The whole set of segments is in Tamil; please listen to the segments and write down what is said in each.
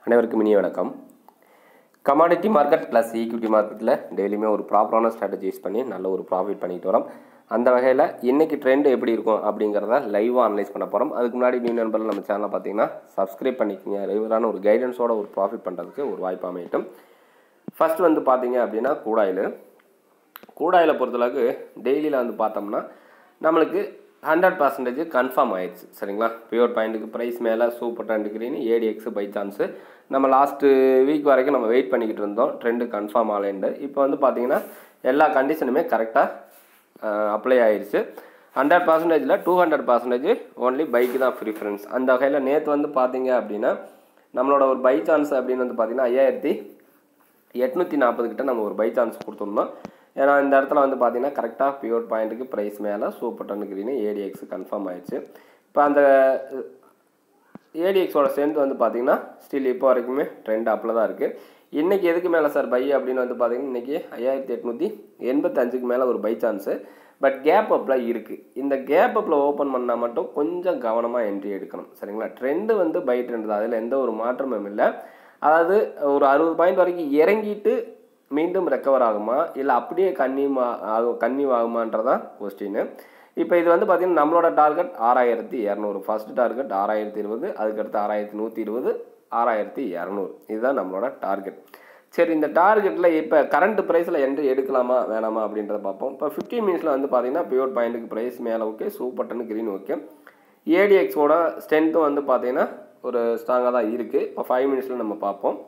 அனைவருக்கும் இனிய வணக்கம் கமாடிட்டி மார்க்கெட் ப்ளஸ் ஈக்விட்டி மார்க்கெட்டில் டெய்லியுமே ஒரு ப்ராப்பரான ஸ்ட்ராட்டஜிஸ் பண்ணி நல்ல ஒரு ப்ராஃபிட் பண்ணிட்டு வரோம் அந்த வகையில் இன்றைக்கி ட்ரெண்ட் எப்படி இருக்கும் அப்படிங்கிறத லைவாக அனலைஸ் பண்ண போகிறோம் அதுக்கு முன்னாடி நியூ நண்பர்கள் நம்ம சேனலை பார்த்தீங்கன்னா சப்ஸ்கிரைப் பண்ணிக்கோங்க ரெகுலரான ஒரு கைடன்ஸோட ஒரு ப்ராஃபிட் பண்ணுறதுக்கு ஒரு வாய்ப்பு அமையட்டும் ஃபர்ஸ்ட் வந்து பார்த்தீங்க அப்படின்னா கூடாயில் கூடாயில பொறுத்தளவுக்கு டெய்லியில் வந்து பார்த்தோம்னா நம்மளுக்கு ஹண்ட்ரட் பர்சன்டேஜ் கன்ஃபார்ம் ஆயிடுச்சு சரிங்களா பியூர் பாயிண்ட்டுக்கு ப்ரைஸ் மேலே super trend green ADX buy chance நம்ம லாஸ்ட்டு வீக் வரைக்கும் நம்ம வெயிட் பண்ணிக்கிட்டு இருந்தோம் ட்ரெண்டு கன்ஃபார்ம் ஆகலேண்டு இப்போ வந்து பார்த்தீங்கன்னா எல்லா கண்டிஷனுமே கரெக்டாக அப்ளை ஆயிடுச்சு ஹண்ட்ரட் பர்சன்டேஜில் டூ ஹண்ட்ரட் பர்சன்டேஜ் ஓன்லி பைக்கு தான் ப்ரிஃபரன்ஸ் அந்த வகையில் நேற்று வந்து பார்த்தீங்க அப்படின்னா நம்மளோட ஒரு பை சான்ஸ் அப்படின்னு வந்து பார்த்தீங்கன்னா ஐயாயிரத்தி எட்நூற்றி நாற்பது கிட்ட நம்ம ஒரு பை சான்ஸ் கொடுத்துருந்தோம் ஏன்னா இந்த இடத்துல வந்து பார்த்தீங்கன்னா கரெக்டாக பியூர் பாயிண்ட்டுக்கு ப்ரைஸ் மேலே சூப்பர் டன் கிரீனு ஏடிஎக்ஸ் கன்ஃபார்ம் ஆயிடுச்சு இப்போ அந்த ஏடிஎக்ஸோட ஸ்ட்ரென்த் வந்து பார்த்தீங்கன்னா ஸ்டில் இப்போ வரைக்குமே ட்ரெண்ட் அப்பில் தான் இருக்குது இன்றைக்கி எதுக்கு மேலே சார் பை அப்படின்னு வந்து பார்த்தீங்கன்னா இன்றைக்கி ஐயாயிரத்தி எட்நூற்றி எண்பத்தஞ்சுக்கு மேலே ஒரு பை சான்ஸு பட் கேப் அப்பில் இருக்குது இந்த கேப் அப்பில் ஓப்பன் பண்ணால் மட்டும் கொஞ்சம் கவனமாக என்ட்ரி எடுக்கணும் சரிங்களா ட்ரெண்டு வந்து பை ட்ரெண்ட் தான் அதில் எந்த ஒரு மாற்றமும் இல்லை அதாவது ஒரு அறுபது பாயிண்ட் வரைக்கும் இறங்கிட்டு மீண்டும் ரெக்கவர் ஆகுமா இல்லை அப்படியே கன்னியூமா ஆகும் கன்னியூ ஆகுமான்றதான் கொஸ்டின் இப்போ இது வந்து பார்த்திங்கன்னா நம்மளோட டார்கெட் ஆறாயிரத்தி இரநூறு ஃபஸ்ட் டார்கெட் ஆறாயிரத்தி இருபது அதுக்கடுத்து ஆறாயிரத்தி நூற்றி இருபது ஆறாயிரத்தி இரநூறு இதுதான் நம்மளோட டார்கெட் சரி இந்த டார்கெட்டில் இப்போ கரண்ட் ப்ரைஸில் என்ட்ரி எடுக்கலாமா வேணாமா அப்படின்றத பார்ப்போம் இப்போ ஃபிஃப்டீன் மினிட்ஸில் வந்து பார்த்தீங்கன்னா பியூர் பாயிண்ட்டுக்கு ப்ரைஸ் மேலே ஓகே சூப்பர் டன்னு க்ரீன் ஓகே ஏடிஎக்ஸோட ஸ்ட்ரென்த்தும் வந்து பார்த்தீங்கன்னா ஒரு ஸ்ட்ராங்காக தான் இருக்குது இப்போ ஃபைவ் மினிட்ஸில் நம்ம பார்ப்போம்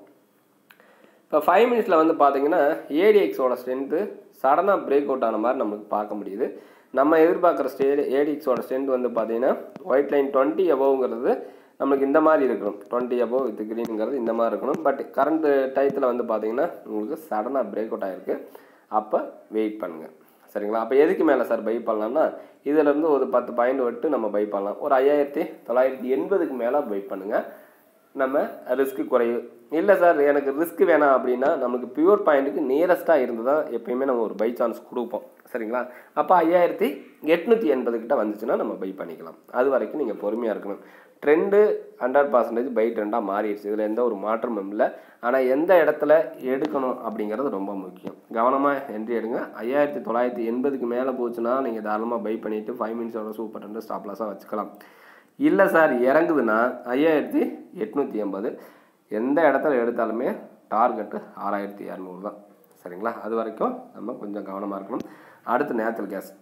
இப்போ ஃபைவ் மினிட்ஸில் வந்து பார்த்தீங்கன்னா ஏடிஎக்ஸோட ஸ்ட்ரென்த்து சடனாக பிரேக் அவுட் ஆன மாதிரி நம்மளுக்கு பார்க்க முடியுது நம்ம எதிர்பார்க்குற ஸ்டே ஏடிஎக்ஸோட ஸ்ட்ரென்த் வந்து பார்த்தீங்கன்னா ஒயிட் லைன் டுவெண்ட்டி அபோவ்ங்கிறது நம்மளுக்கு இந்த மாதிரி இருக்கணும் டுவெண்ட்டி அபோவ் வித் க்ரீனுங்கிறது இந்த மாதிரி இருக்கணும் பட் கரண்ட் டயத்தில் வந்து பார்த்தீங்கன்னா உங்களுக்கு சடனாக பிரேக் அவுட் ஆகிருக்கு அப்போ வெயிட் பண்ணுங்கள் சரிங்களா அப்போ எதுக்கு மேலே சார் பை பண்ணலாம்னா இதிலேருந்து ஒரு பத்து பாயிண்ட் விட்டு நம்ம பை பண்ணலாம் ஒரு ஐயாயிரத்தி தொள்ளாயிரத்தி எண்பதுக்கு மேலே பை பண்ணுங்கள் நம்ம ரிஸ்க்கு குறைவு இல்லை சார் எனக்கு ரிஸ்க் வேணாம் அப்படின்னா நமக்கு பியூர் பாயிண்ட்டுக்கு நியரஸ்ட்டாக இருந்து தான் எப்பயுமே நம்ம ஒரு பை சான்ஸ் கொடுப்போம் சரிங்களா அப்போ ஐயாயிரத்தி எட்நூற்றி எண்பது கிட்ட வந்துச்சுன்னா நம்ம பை பண்ணிக்கலாம் அது வரைக்கும் நீங்கள் பொறுமையாக இருக்கணும் ட்ரெண்டு ஹண்ட்ரட் பர்சன்டேஜ் பை ட்ரெண்டாக மாறிடுச்சு இதில் எந்த ஒரு மாற்றமும் இல்லை ஆனால் எந்த இடத்துல எடுக்கணும் அப்படிங்கிறது ரொம்ப முக்கியம் கவனமாக என்ட்ரி எடுங்க ஐயாயிரத்தி தொள்ளாயிரத்தி எண்பதுக்கு மேலே போச்சுன்னா நீங்கள் தாராளமாக பை பண்ணிவிட்டு ஃபைவ் மினிட்ஸோட சூப்பர் ட்ரெண்டு ஸ்டாப் லாஸாக வச்சுக்கலாம் இல்லை சார் இறங்குதுன்னா ஐயாயிரத்தி எட்நூற்றி எண்பது எந்த இடத்துல எடுத்தாலுமே டார்கெட்டு ஆறாயிரத்தி இரநூறு தான் சரிங்களா அது வரைக்கும் நம்ம கொஞ்சம் கவனமாக இருக்கணும் அடுத்து நேச்சுரல் கேஸ்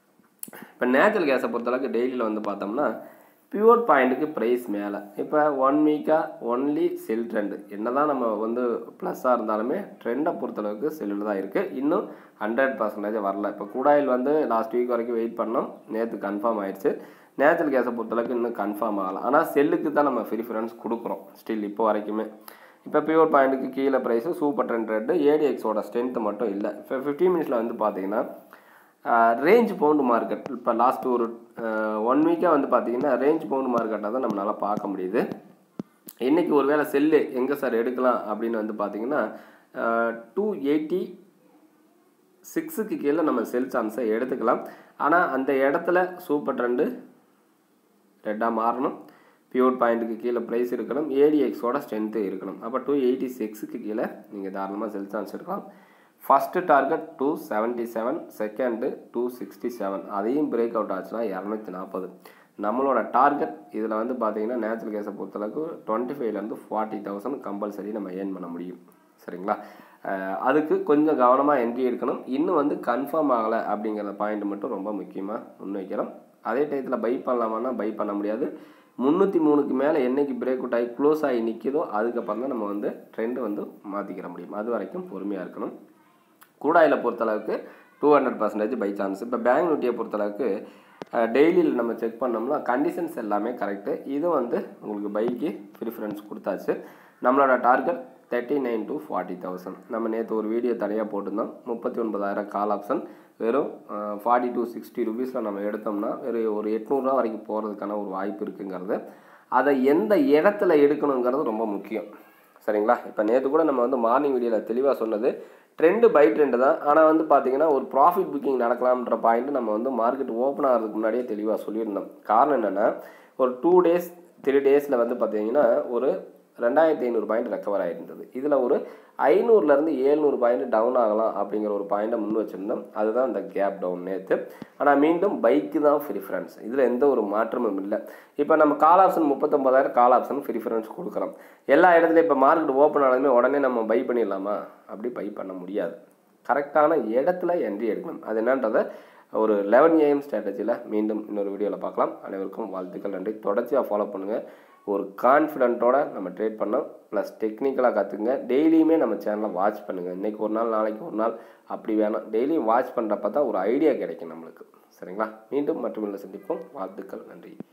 இப்போ நேச்சுரல் கேஸை பொறுத்தளவுக்கு டெய்லியில் வந்து பார்த்தோம்னா பியூர் பாயிண்ட்டுக்கு ப்ரைஸ் மேலே இப்போ ஒன் வீக்காக ஒன்லி செல் ட்ரெண்டு என்ன தான் நம்ம வந்து ப்ளஸ்ஸாக இருந்தாலுமே ட்ரெண்டை பொறுத்தளவுக்கு செல்லில் தான் இருக்குது இன்னும் ஹண்ட்ரட் பர்சன்டேஜ் வரல இப்போ கூடாயில் வந்து லாஸ்ட் வீக் வரைக்கும் வெயிட் பண்ணோம் நேற்று கன்ஃபார்ம் ஆயிடுச்சு நேச்சுரல் கேஸை பொறுத்தளவுக்கு இன்னும் கன்ஃபார்ம் ஆகலை ஆனால் செல்லுக்கு தான் நம்ம ப்ரிஃபரன்ஸ் கொடுக்குறோம் ஸ்டில் இப்போ வரைக்குமே இப்போ பியூர் பாயிண்ட்டுக்கு கீழே ப்ரைஸு சூப்பர் ட்ரெண்ட் ரேட்டு ஏடிஎக்ஸோட ஸ்ட்ரென்த்து மட்டும் இல்லை இப்போ ஃபிஃப்டீன் மினிட்ஸில் வந்து பார்த்தீங்கன்னா ரேஞ்ச் பவுண்டு மார்க்கெட் இப்போ லாஸ்ட் ஒரு ஒன் வீக்காக வந்து பார்த்தீங்கன்னா ரேஞ்ச் பவுண்டு மார்க்கெட்டாக தான் நம்மளால் பார்க்க முடியுது இன்றைக்கி ஒரு வேளை செல்லு எங்கே சார் எடுக்கலாம் அப்படின்னு வந்து பார்த்தீங்கன்னா டூ எயிட்டி சிக்ஸுக்கு கீழே நம்ம செல் சான்ஸை எடுத்துக்கலாம் ஆனால் அந்த இடத்துல சூப்பர் ட்ரெண்டு ரெட்டாக மாறணும் பியூர் பாயிண்ட்டுக்கு கீழே ப்ரைஸ் இருக்கணும் ஏடிஎக்ஸோட ஸ்ட்ரென்த்து இருக்கணும் அப்போ டூ எயிட்டி சிக்ஸுக்கு கீழே நீங்கள் தாராளமாக செல் சான்ஸ் எடுக்கலாம் first target two seventy seven second two sixty seven அதையும் பிரேக் அவுட் ஆச்சுன்னா இரநூத்தி நாற்பது நம்மளோட டார்கெட் இதில் வந்து பார்த்தீங்கன்னா நேச்சுரல் கேஸை பொறுத்தளவுக்கு டுவெண்ட்டி ஃபைவ்லேருந்து ஃபார்ட்டி தௌசண்ட் கம்பல்சரி நம்ம ஏர்ன் பண்ண முடியும் சரிங்களா அதுக்கு கொஞ்சம் கவனமாக என்ட்ரி எடுக்கணும் இன்னும் வந்து கன்ஃபார்ம் ஆகலை அப்படிங்கிற பாயிண்ட் மட்டும் ரொம்ப முக்கியமாக முன்வைக்கிறோம் அதே டயத்தில் பை பண்ணலாமான்னா பை பண்ண முடியாது முந்நூற்றி மூணுக்கு மேலே என்றைக்கு பிரேக் அவுட் ஆகி க்ளோஸ் ஆகி நிற்கிதோ அதுக்கப்புறம் தான் நம்ம வந்து ட்ரெண்டு வந்து மாற்றிக்கிற முடியும் அது வரைக்கும் பொறுமையாக இருக்கணும் கூடாயில் பொறுத்தளவுக்கு two hundred percentage buy chance இப்போ பேங்க் நிஃப்டியை பொறுத்தளவுக்கு டெய்லியில் நம்ம செக் பண்ணோம்னா கண்டிஷன்ஸ் எல்லாமே கரெக்டு இது வந்து உங்களுக்கு பைக்கு ப்ரிஃபரன்ஸ் கொடுத்தாச்சு நம்மளோட target thirty nine to forty thousand நம்ம நேற்று ஒரு வீடியோ தனியாக போட்டிருந்தோம் முப்பத்தி ஒன்பதாயிரம் கால் ஆப்ஷன் வெறும் ஃபார்ட்டி டு சிக்ஸ்டி ருபீஸில் நம்ம எடுத்தோம்னா வெறும் ஒரு எட்நூறுரூவா வரைக்கும் போகிறதுக்கான ஒரு வாய்ப்பு இருக்குங்கிறது அதை எந்த இடத்துல எடுக்கணுங்கிறது ரொம்ப முக்கியம் சரிங்களா இப்போ நேற்று கூட நம்ம வந்து மார்னிங் வீடியோவில் தெளிவாக சொன்னது ட்ரெண்டு பை ட்ரெண்டு தான் ஆனால் வந்து பார்த்தீங்கன்னா ஒரு ப்ராஃபிட் புக்கிங் நடக்கலாம்ன்ற பாயிண்ட் நம்ம வந்து மார்க்கெட் ஓப்பன் ஆகிறதுக்கு முன்னாடியே தெளிவாக சொல்லியிருந்தோம் காரணம் என்னென்னா ஒரு டூ டேஸ் த்ரீ டேஸில் வந்து பார்த்தீங்கன்னா ஒரு ரெண்டாயிரத்தி ஐநூறு பாயிண்ட் ரெக்கவர் ஆகிருந்தது இதில் ஒரு ஐநூறுலேருந்து ஏழ்நூறு பாயிண்ட் டவுன் ஆகலாம் அப்படிங்கிற ஒரு பாயிண்ட்டை முன் வச்சுருந்தோம் அதுதான் இந்த கேப் டவுன் நேற்று ஆனால் மீண்டும் பைக்கு தான் ப்ரிஃபரன்ஸ் இதில் எந்த ஒரு மாற்றமும் இல்லை இப்போ நம்ம கால் ஆப்ஷன் முப்பத்தொம்பதாயிரம் கால் ஆப்ஷன் ப்ரிஃபரன்ஸ் கொடுக்குறோம் எல்லா இடத்துலையும் இப்போ மார்க்கெட் ஓப்பன் ஆனாலுமே உடனே நம்ம பை பண்ணிடலாமா அப்படி பை பண்ண முடியாது கரெக்டான இடத்துல என்ட்ரி எடுக்கணும் அது என்னன்றதை ஒரு லெவன் ஏஎம் ஸ்ட்ராட்டஜியில் மீண்டும் இன்னொரு வீடியோவில் பார்க்கலாம் அனைவருக்கும் வாழ்த்துக்கள் நன்றி தொடர்ச்சியாக ஃபாலோ பண்ணுங்கள் ஒரு கான்ஃபிடென்ட்டோட நம்ம ட்ரேட் பண்ணோம் ப்ளஸ் டெக்னிக்கலாக கற்றுக்குங்க டெய்லியுமே நம்ம சேனலை வாட்ச் பண்ணுங்கள் இன்றைக்கி ஒரு நாள் நாளைக்கு ஒரு நாள் அப்படி வேணாம் டெய்லியும் வாட்ச் பண்ணுறப்ப தான் ஒரு ஐடியா கிடைக்கும் நம்மளுக்கு சரிங்களா மீண்டும் மற்றும் சந்திப்போம் வாழ்த்துக்கள் நன்றி